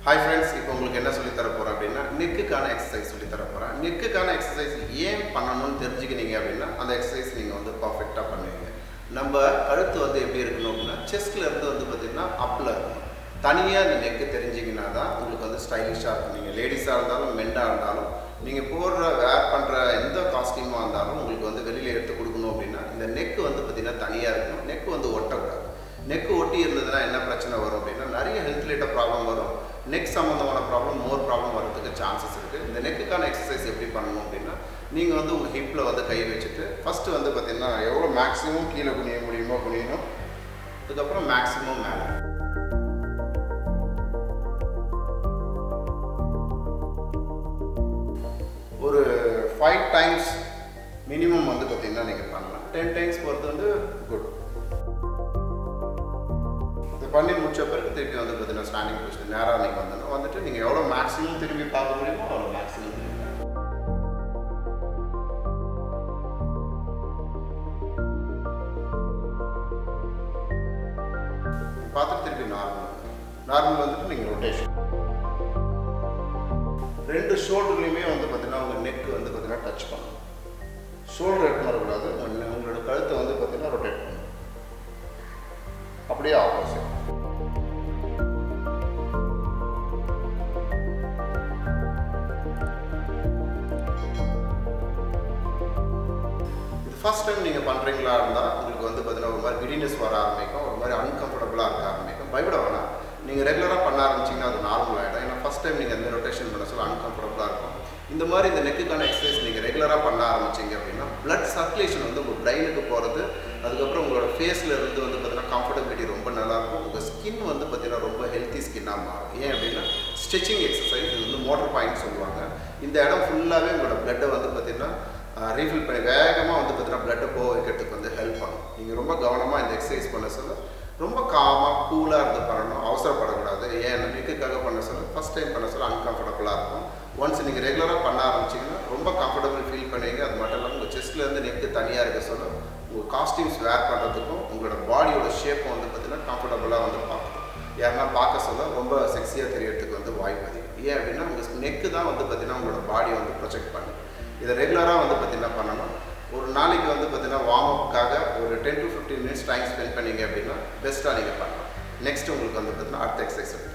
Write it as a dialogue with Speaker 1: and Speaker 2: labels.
Speaker 1: hi friends இப்போ உங்களுக்கு என்ன சொல்லி தர போகிறேன் அப்படின்னா நெக்குக்கான எக்ஸசைஸ் சொல்லி தர போகிறேன் நெக்குக்கான எக்ஸசைஸ் ஏன் பண்ணணும்னு தெரிஞ்சுக்கினீங்க அப்படின்னா அந்த எக்ஸசைஸ் நீங்கள் வந்து பர்ஃபெக்டாக பண்ணுவீங்க நம்ம கழுத்து வந்து எப்படி இருக்கணும் அப்படின்னா செஸ்ட்ல இருந்து வந்து பார்த்தீங்கன்னா அப்பில் இருக்கணும் தனியாக இந்த நெக்கு தெரிஞ்சிங்கன்னா தான் உங்களுக்கு வந்து ஸ்டைலிஷாக இருக்கும் நீங்கள் லேடிஸாக இருந்தாலும் மென்னாக இருந்தாலும் நீங்கள் போடுற வேர் பண்ணுற எந்த காஸ்டியூமாக இருந்தாலும் உங்களுக்கு வந்து வெளியில் எடுத்து கொடுக்கணும் அப்படின்னா இந்த நெக்கு வந்து பார்த்தீங்கன்னா தனியாக இருக்கணும் நெக்கு வந்து ஒட்டக்கூடாது நெக்கு ஒட்டி இருந்ததுன்னா என்ன பிரச்சனை வரும் அப்படின்னா நிறைய ஹெல்த் ரிலேட்டட் ப்ராப்ளம் வரும் நெக் சம்மந்தமான ப்ராப்ளம் மோர் ப்ராப்ளம் வரதுக்கு சான்சஸ் இருக்குது இந்த நெக்குக்கான எக்ஸசைஸ் எப்படி பண்ணணும் அப்படின்னா நீங்கள் வந்து உங்கள் ஹிப்பில் வந்து கை வச்சுட்டு ஃபஸ்ட்டு வந்து பார்த்தீங்கன்னா எவ்வளோ மேக்ஸிமம் கீழே குனிய முடியுமோ குனியணும் அதுக்கப்புறம் மேக்ஸிமம் மேலே ஒரு ஃபைவ் டைம்ஸ் மினிமம் வந்து பார்த்தீங்கன்னா நீங்கள் பண்ணலாம் டென் டைம்ஸ் பொறுத்து வந்து குட் இது பண்ணி முடிச்ச பிறகு திருப்பி வந்து பார்த்தீங்கன்னா ஸ்டாண்டிங் பொசிஷன் நேராக நீங்கள் வந்தோம் வந்துட்டு நீங்கள் எவ்வளோ மேக்ஸிமம் திரும்பி பார்க்க முடியுமோ அவ்வளோ மேக்ஸிமம் திரும்பி பார்த்துட்டு திருப்பி நார்மல் நார்மல் வந்துட்டு நீங்கள் ரொட்டேஷன் ரெண்டு ஷோல்டர்லையுமே வந்து பார்த்தீங்கன்னா உங்கள் நெக் வந்து பார்த்தீங்கன்னா டச் பண்ணணும் ஷோல்டர் எடுத்து வரக்கூடாது உங்க- உங்களோட கழுத்தை வந்து பார்த்தீங்கன்னா ரொட்டேட் பண்ணணும் அப்படியே ஆப்போசிட் இது ஃபர்ஸ்ட் டைம் நீங்கள் பண்ணுறீங்களா இருந்தால் உங்களுக்கு வந்து பார்த்தீங்கன்னா ஒரு மாதிரி கிடினஸ் வர ஆரம்பிக்கும் ஒரு மாதிரி அன்கம்ஃபர்டபுளாக இருக்க ஆரம்பிக்கும் பயப்பட வேணாம் நீங்கள் ரெகுலராக பண்ண ஆரம்பிச்சிங்கன்னா அது நார்மல் ஆகிடும் ஏன்னா ஃபஸ்ட் டைம் நீங்கள் எந்த ரொட்டேஷன் பண்ண சொல்ல அன்கம்ஃபர்டபுளாக இருக்கும் இந்த மாதிரி இந்த நெக்குக்கான எக்ஸசைஸ் நீங்கள் ரெகுலராக பண்ண ஆரம்பிச்சிங்க அப்படின்னா blood சர்க்குலேஷன் வந்து உங்கள் பிரெயினுக்கு போகிறது அதுக்கப்புறம் உங்களோட ஃபேஸில் இருந்து வந்து பார்த்தீங்கன்னா கம்ஃபர்டபிலிட்டி ரொம்ப நல்லாயிருக்கும் உங்கள் ஸ்கின் வந்து பார்த்தீங்கன்னா ரொம்ப ஹெல்த்தி ஸ்கின்னாக மாறும் ஏன் அப்படின்னா ஸ்ட்ரெச்சிங் எக்ஸசைஸ் இது வந்து மோட்டர் பாயிண்ட் சொல்லுவாங்க இந்த இடம் ஃபுல்லாகவே உங்களோட பிளட்டை வந்து பார்த்தீங்கன்னா ரீஃபில் பண்ணி வேகமாக வந்து பார்த்தீங்கன்னா பிளட்டை போக வைக்கிறதுக்கு வந்து ஹெல்ப் பண்ணும் நீங்கள் ரொம்ப கவனமாக இந்த எக்ஸசைஸ் பண்ண சொல்ல ரொம்ப காமாக கூலாக இருந்து பண்ணணும் அவசரப்படக்கூடாது ஏன் நெக்குக்காக பண்ண சொல்ல ஃபஸ்ட் டைம் பண்ண சொல்ல அன்கம்ஃபர்டபுளாக இருக்கும் ஒன்ஸ் நீங்கள் ரெகுலராக பண்ண ஆரம்பிச்சிங்கன்னா ரொம்ப கம்ஃபர்டபுள் ஃபீல் பண்ணுவீங்க அது மட்டும் இல்லாமல் உங்கள் செஸ்ட்லேருந்து நெக்கு தனியாக இருக்க சொல்ல உங்கள் காஸ்டியூம்ஸ் வேர் பண்ணுறதுக்கும் உங்களோட பாடியோட ஷேப்பும் வந்து பார்த்தீங்கன்னா கம்ஃபர்டபுளாக வந்து பார்க்கணும் யாருன்னா பார்க்க சொல்ல ரொம்ப செக்ஸியாக தெரியறதுக்கு வந்து வாய்ப்பு அதிகம் ஏன் அப்படின்னா உங்கள் நெக்கு தான் வந்து பார்த்தீங்கன்னா உங்களோட பாடியை வந்து ப்ரொஜெக்ட் பண்ணு இதை ரெகுலராக வந்து பார்த்தீங்கன்னா பண்ணணும் ஒரு நாளைக்கு வந்து பார்த்தீங்கன்னா வார்ம் அப்புக்காக ஒரு ten to fifteen minutes time spend பண்ணீங்க அப்படின்னா பெஸ்ட்டாக நீங்கள் பண்ணலாம் நெக்ஸ்ட் உங்களுக்கு வந்து பார்த்தீங்கன்னா அடுத்த எக்ஸசைஸ்